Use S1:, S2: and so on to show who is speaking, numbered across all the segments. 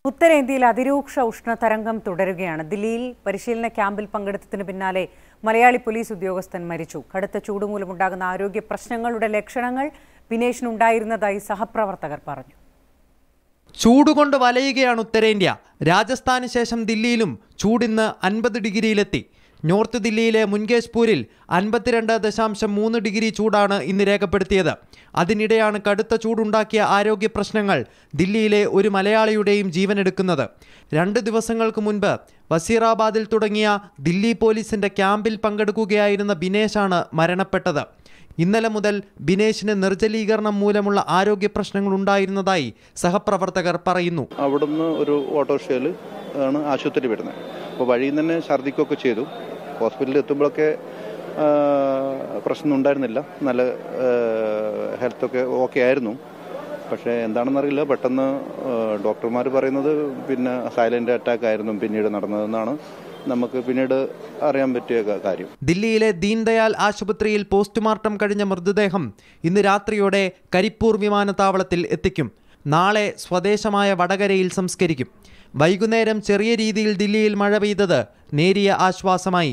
S1: ഉത്തരേന്ത്യയിൽ അതിരൂക്ഷ ഉഷ്ണതരംഗം തുടരുകയാണ് ദില്ലിയിൽ പരിശീലന ക്യാമ്പിൽ പങ്കെടുത്തതിന് പിന്നാലെ മലയാളി പോലീസ് ഉദ്യോഗസ്ഥൻ മരിച്ചു കടുത്ത ചൂട് മൂലമുണ്ടാകുന്ന ആരോഗ്യ പ്രശ്നങ്ങളുടെ ലക്ഷണങ്ങൾ ബിനേഷിനുണ്ടായിരുന്നതായി സഹപ്രവർത്തകർ പറഞ്ഞു
S2: ചൂടുകൊണ്ട് വലയുകയാണ് ഉത്തരേന്ത്യ രാജസ്ഥാന് ശേഷം ദില്ലിയിലും ചൂടിന്ന് അൻപത് ഡിഗ്രിയിലെത്തി നോർത്ത് ദില്ലിയിലെ മുൻകേഷ്പൂരിൽ അൻപത്തിരണ്ട് ദശാംശം മൂന്ന് ഡിഗ്രി ചൂടാണ് ഇന്ന് രേഖപ്പെടുത്തിയത് അതിനിടെയാണ് കടുത്ത ചൂടുണ്ടാക്കിയ ആരോഗ്യ പ്രശ്നങ്ങൾ ദില്ലിയിലെ ഒരു മലയാളിയുടെയും ജീവനെടുക്കുന്നത് രണ്ട് ദിവസങ്ങൾക്ക് മുൻപ് വസീറാബാദിൽ തുടങ്ങിയ ദില്ലി പോലീസിന്റെ ക്യാമ്പിൽ പങ്കെടുക്കുകയായിരുന്ന ബിനേഷാണ് മരണപ്പെട്ടത് ഇന്നലെ മുതൽ ബിനേഷിന് നിർജ്ജലീകരണം മൂലമുള്ള ആരോഗ്യ പ്രശ്നങ്ങൾ ഉണ്ടായിരുന്നതായി സഹപ്രവർത്തകർ പറയുന്നു
S3: അവിടുന്ന് ഒരു ഓട്ടോറിക്ഷയിൽ ആണ് ആശുപത്രി വരുന്നത് അപ്പോൾ വഴിയിൽ നിന്ന് തന്നെ ഛർദ്ദിക്കുകയൊക്കെ ചെയ്തു ഹോസ്പിറ്റലിൽ എത്തുമ്പോഴൊക്കെ ആ, പ്രശ്നം ഉണ്ടായിരുന്നില്ല നല്ല ഹെൽത്തൊക്കെ ഓക്കെ ആയിരുന്നു പക്ഷേ എന്താണെന്നറിയില്ല പെട്ടെന്ന് ഡോക്ടർമാർ പറയുന്നത് പിന്നെ സൈലൻ്റ് അറ്റാക്ക് ആയിരുന്നു പിന്നീട് നടന്നതെന്നാണ് നമുക്ക് പിന്നീട് അറിയാൻ പറ്റിയ ക- കാര്യം
S2: ദില്ലിയിലെ ദീൻദയാൽ ആശുപത്രിയിൽ പോസ്റ്റ്മോർട്ടം കഴിഞ്ഞ മൃതദേഹം ഇന്ന് രാത്രിയോടെ കരിപ്പൂർ വിമാനത്താവളത്തിൽ എത്തിക്കും നാളെ സ്വദേശമായ വടകരയിൽ സംസ്കരിക്കും വൈകുന്നേരം ചെറിയ രീതിയിൽ ദില്ലിയിൽ മഴ പെയ്തത് നേരിയ ആശ്വാസമായി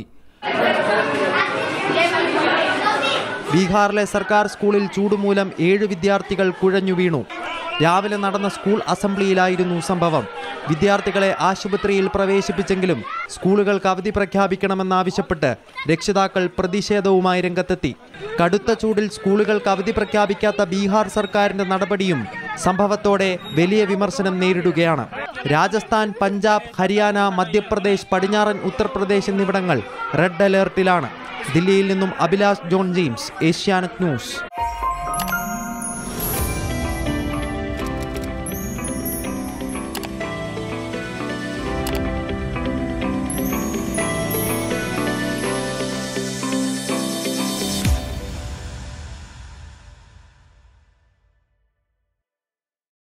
S2: ബീഹാറിലെ സർക്കാർ സ്കൂളിൽ ചൂടുമൂലം ഏഴ് വിദ്യാർത്ഥികൾ കുഴഞ്ഞു വീണു രാവിലെ നടന്ന സ്കൂൾ അസംബ്ലിയിലായിരുന്നു സംഭവം വിദ്യാർത്ഥികളെ ആശുപത്രിയിൽ പ്രവേശിപ്പിച്ചെങ്കിലും സ്കൂളുകൾക്ക് അവധി പ്രഖ്യാപിക്കണമെന്നാവശ്യപ്പെട്ട് രക്ഷിതാക്കൾ പ്രതിഷേധവുമായി രംഗത്തെത്തി കടുത്ത ചൂടിൽ സ്കൂളുകൾക്ക് അവധി പ്രഖ്യാപിക്കാത്ത ബീഹാർ സർക്കാരിന്റെ നടപടിയും സംഭവത്തോടെ വലിയ വിമർശനം നേരിടുകയാണ് രാജസ്ഥാൻ പഞ്ചാബ് ഹരിയാന മധ്യപ്രദേശ് പടിഞ്ഞാറൻ ഉത്തർപ്രദേശ് എന്നിവിടങ്ങൾ റെഡ് അലേർട്ടിലാണ് ദില്ലിയിൽ നിന്നും Abhilash John James Asianet news